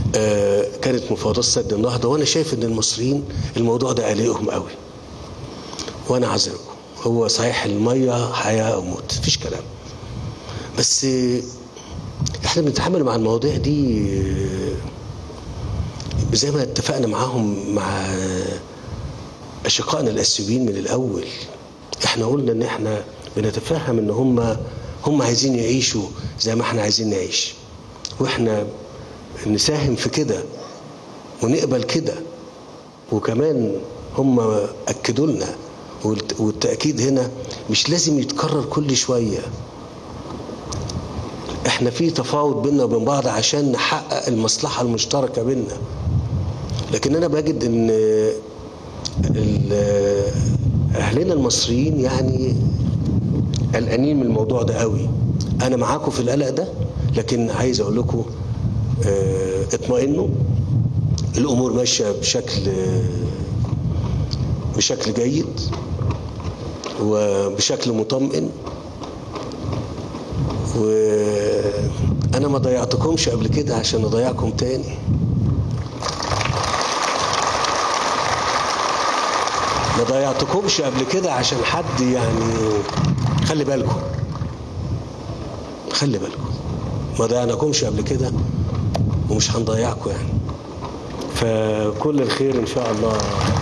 آه، كانت مفاوضات سد النهضه وانا شايف ان المصريين الموضوع ده قلقهم قوي وانا عذركم هو صحيح الميه حياه او موت مفيش كلام بس آه، احنا بنتعامل مع المواضيع دي آه، زي ما اتفقنا معاهم مع اشقائنا الاثيوبيين من الاول احنا قلنا ان احنا بنتفهم ان هم هم عايزين يعيشوا زي ما احنا عايزين نعيش واحنا نساهم في كده ونقبل كده وكمان هم اكدوا لنا والت- والتاكيد هنا مش لازم يتكرر كل شويه احنا في تفاوض بيننا وبين بعض عشان نحقق المصلحه المشتركه بيننا لكن انا بجد ان ال- اهلنا المصريين يعني قلقانين من الموضوع ده قوي انا معاكم في القلق ده لكن عايز اقول لكم اه، اطمئنوا الامور ماشيه بشكل بشكل جيد وبشكل مطمئن وانا ما ضيعتكمش قبل كده عشان اضيعكم تاني ما ضيعتكمش قبل كده عشان حد يعني خلي بالكم خلي بالكم ما ضيعناكمش قبل كده ومش هنضيعكم يعني فكل الخير ان شاء الله